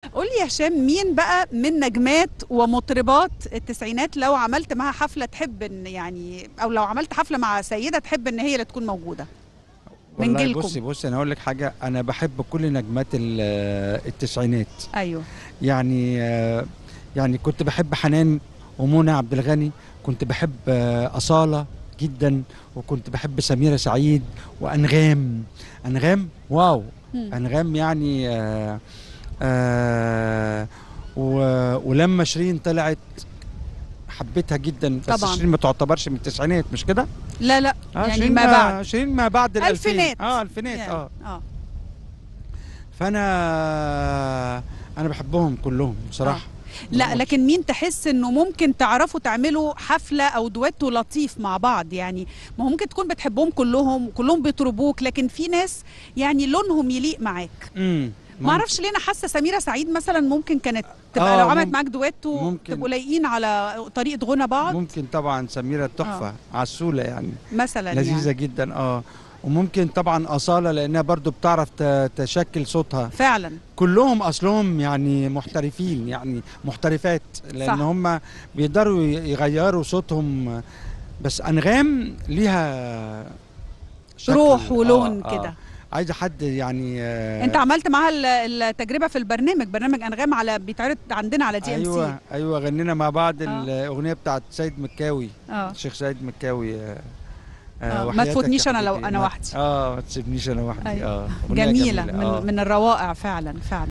قول لي يا هشام مين بقى من نجمات ومطربات التسعينات لو عملت معاها حفله تحب ان يعني او لو عملت حفله مع سيده تحب ان هي اللي تكون موجوده من والله جيلكم. بصي بصي انا اقول لك حاجه انا بحب كل نجمات ال- التسعينات ايوه يعني آه، يعني كنت بحب حنان ومنى عبد الغني كنت بحب آه، أصالة جدا وكنت بحب سميرة سعيد وأنغام أنغام واو مم. أنغام يعني آه آه و- ولما شيرين طلعت حبيتها جدا بس طبعاً. شيرين ما تعتبرش من التسعينات مش كده؟ لا لا آه يعني شيرين ما بعد شيرين ما بعد الألفين الفينات اه الفينات يعني. اه اه فأنا أنا بحبهم كلهم بصراحة لا لكن مين تحس انه ممكن تعرفوا تعملوا حفله او دويتو لطيف مع بعض يعني ما هو ممكن تكون بتحبهم كلهم وكلهم بيطربوك لكن في ناس يعني لونهم يليق معاك امم ما اعرفش ليه انا حاسه سميره سعيد مثلا ممكن كانت تبقى آه، لو عملت مم- معاك دويتو ممكن. تبقوا لايقين على طريقه غنى بعض ممكن طبعا سميرة تحفة عسولة يعني مثلا لذيذة يعني. جدا اه وممكن طبعا أصالة لأنها برضو بتعرف ت- تشكل صوتها فعلا كلهم أصلهم يعني محترفين يعني محترفات لأن صح. هم بيقدروا ي- يغيروا صوتهم بس أنغام ليها شكل. روح ولون كده. عايزة حد يعني آه انت عملت معاها ال- التجربه في البرنامج برنامج انغام على بيتعرض عندنا على دي ام أيوة سي أيوة غنينا مع بعض آه. الأغنية بتاعت سيد مكاوي اه الشيخ سيد مكاوي آه، آه، ما وحياتك تفوتنيش يا أنا لو حبيبي. أنا ما- وحدي. اه ما تسيبنيش انا وحدي أيوة. اه أغنية جميله آه. من من الروائع فعلا فعلا